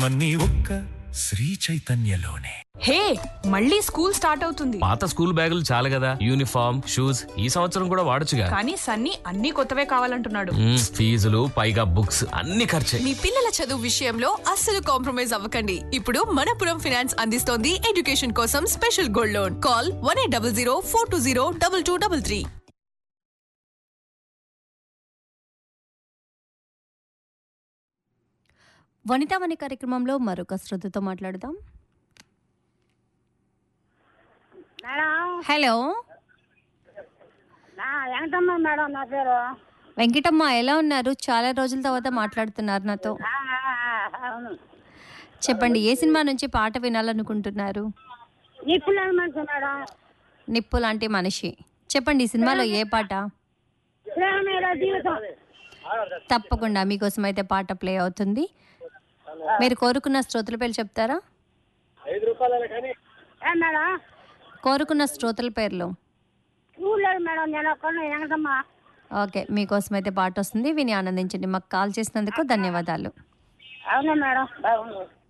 ఆనందమన్నీ ఒక్క శ్రీ చైతన్యలోనే హే మళ్ళీ school start అవుతుంది పాత స్కూల్ బ్యాగులు చాలు కదా యూనిఫామ్ షూస్ ఈ సంవత్సరం కూడా వాడొచ్చుగా కానీ సన్నీ అన్ని కొత్తవే కావాలంటున్నాడు మ్మ్, ఫీజులు పైగా బుక్స్ అన్ని ఖర్చే మీ పిల్లల చదువు విషయంలో అస్సలు కాంప్రమైజ్ అవ్వకండి ఇప్పుడు మనపురం ఫైనాన్స్ అందిస్తోంది ఎడ్యుకేషన్ కోసం special gold loan call one eight double zero four two zero double two double three Vanitamani కార్యక్రమంలో మరొక శ్రద్ధతో మాట్లాడదాం మేడం హలో నా వెంకటమ్మ మేడం నా పేరు వెంకటమ్మ ఎలా ఉన్నారు చాలా రోజుల తర్వాత మాట్లాడుతున్నారు నాతో ఆ, ఆ, అవును చెప్పండి ఏ సినిమా నుంచి పాట వినాలనుకుంటున్నారు నిప్పుల మనిషి మేడం నిప్పు లాంటి మనిషి చెప్పండి ఈ సినిమాలో ఏ పాట ప్రేమ మీద జీవితం తప్పకుండా మీకోసం అయితే పాట ప్లే అవుతుంది మీరు కోరుకున్న శ్రోతల పేర్లు చెప్తారా ఏ మేడం కోరుకున్న శ్రోతల పేర్లు చూడలేదు మేడం నేను ఒక్కడిని వెంకటమ్మ ఓకే మీకోసం అయితే పాట వస్తుంది విని ఆనందించండి మాకు కాల్ చేసినందుకు ధన్యవాదాలు అవునా మేడం బాగుంది